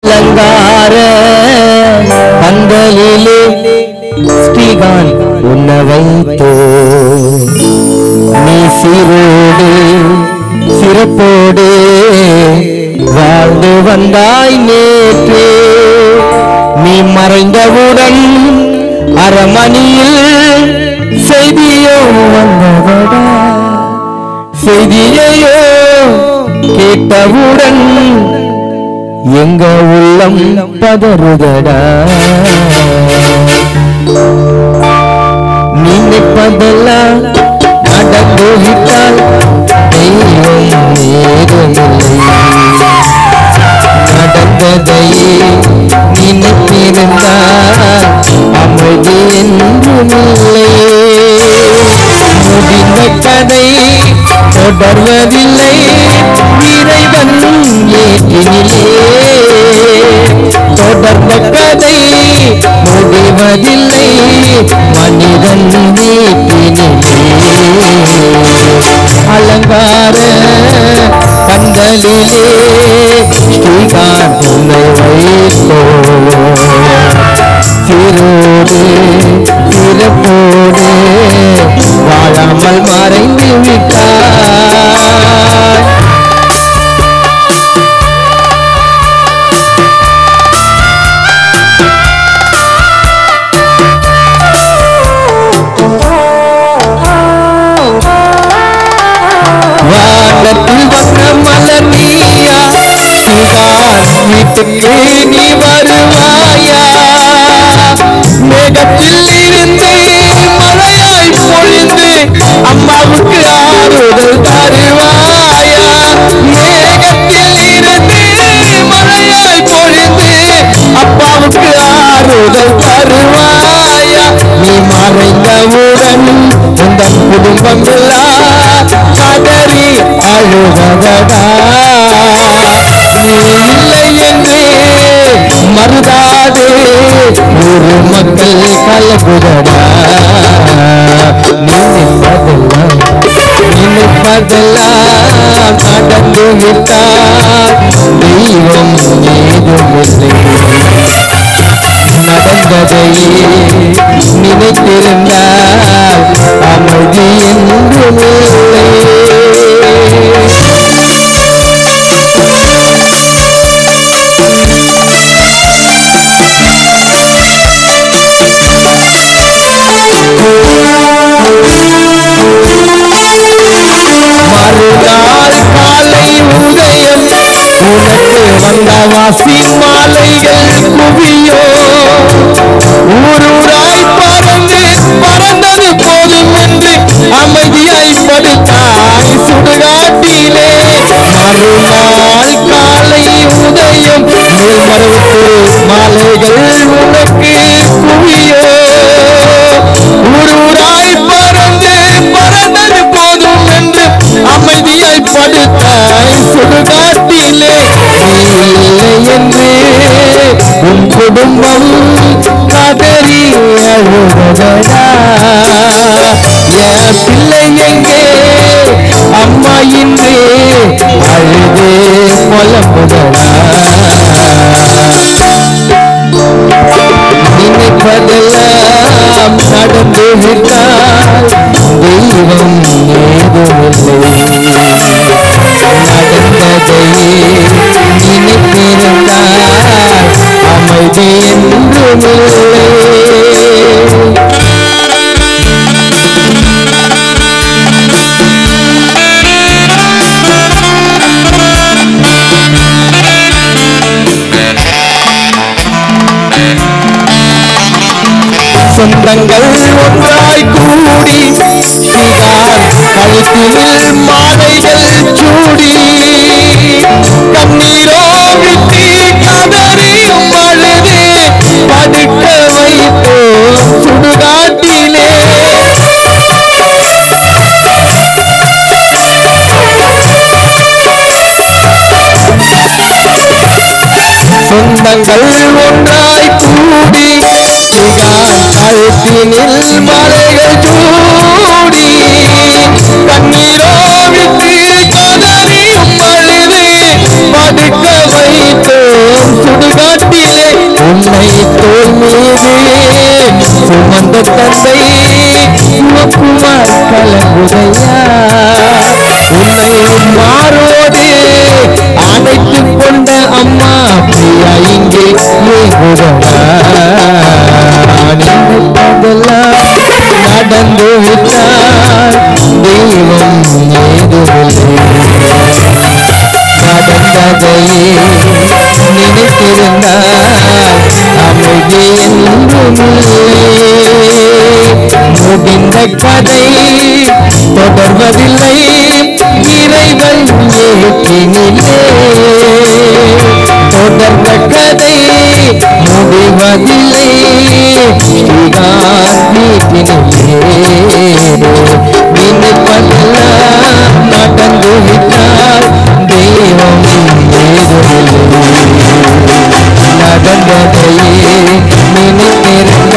அலங்கார பந்தலிலே ஸ்ரீகான் உன்னை வைத்தோ நீ சீரோடு சிறப்போடு வாழ்ந்து வந்தாய் நேற்று நீ மறைந்தவுடன் அரமணியில் செய்தியோ வந்ததடா செய்தியையோ கேட்டவுடன் எங்க உள்ளம் பதறுதடா நினைப்பதெல்லாம் நடந்து விட்டால் தெய்வம் ஏதுமில்லை நடந்ததையே நினைத்திருந்தால் அமைதி என்றுமில்லை முடிந்த கதை தொடர்வதில்லை இறைவன் ஏற்றினிலே தொடர்ந்த கதை முடிவதில்லை மனிதன் வீட்டினிலே அலங்கார பந்தலிலே ஸ்ரீகாந்த் உன்னை வைத்தோ சிரோடு சிறப்போடு வாழாமல் மறைந்து விட்டார் வானத்தில் வந்த மலர் நீயா நீதான் வீட்டுக்கு நீ வருவாயா மேகத்தில் இருந்து மழையாய் பொழிந்து அம்மாவுக்கு ஆறுதல் தருவாயா மேகத்தில் இருந்து மழையாய் பொழிந்து அப்பாவுக்கு ஆறுதல் தருவாயா நீ மறைந்தவுடன் இந்த குடும்பம் எல்லாம் கதறி அழுவதடா நீ இல்லை என்று மறுதாதே ஒரு மக்கள் கலகுதடா நினைப்பதெல்லாம் நினைப்பதெல்லாம் நடந்து விட்டால் தெய்வம் ஏதுமில்லை நடந்ததையே நினைத்திருந்தால் அமைதி என்றுமில்லை மறுநாள் காலை உதயம் உனக்கு வந்த வாசி மாலைகள் குவியோ ஊரூராய் பறந்து பறந்தது போதும் என்று அமைதியாய் படுத்தாய் சுடுகாட்டிலே மறுநாள் காலை உதயம் மேல்மரவுக்கு மாலைகள் உனக்கு குவியோ ஊரூராய் பறந்து பறந்தது போதும் என்று அமைதியாய் படுத்தாய் சுடுகாட்டிலே நீ இல்லை என்று உன் குடும்பம் கதறி அழுவதடா என் பிள்ளை எங்கே அம்மா இன்றே அழுதே புலம்புதடா நினைப்பதெல்லாம் நடந்து விட்டால் தெய்வம் ஏதுமில்லை நடந்ததையே நினைத்திருந்தால் அமைதி என்றுமில்லை சொந்தங்கள் ஒன்றாய் கூடி ஸ்ரீகான் கழுத்தினில் மாலைகள் சூடி கண்ணீரோ விட்டு கதறி அழுது படுக்க வைத்தோ சுடுகாட்டிலே சொந்தங்கள் ஒன்றாய் கூடி சிகான் கழுத்தினில் மலைகள் சூடி கண்ணீரோ விட்டு கதறி அழுது படுக்க வைத்தோம் சுடுகாட்டிலே சுமந்த தந்தை சிவகுமார் கலங்குதையா உன்னை மாறோடு அணைத்துக் கொண்ட அம்மா பிரியா இங்கே ஏகுதடா நினைப்பதெல்லாம் நடந்து விட்டால் தெய்வம் ஏதுமில்லை நடந்ததையே நினைத்திருந்தால் அமைதி என்றுமில்லை முடிந்த கதை தொடர்வதில்லை இறைவன் ஏற்றினிலே தொடர்ந்த கதை முடிவதில்லை ஸ்ரீகாந்த் வீட்டினிலே நினைப்பதெல்லாம் நடந்து விட்டால் தெய்வம் ஏதுமில்லை நடந்ததையே நினைத்திருந்த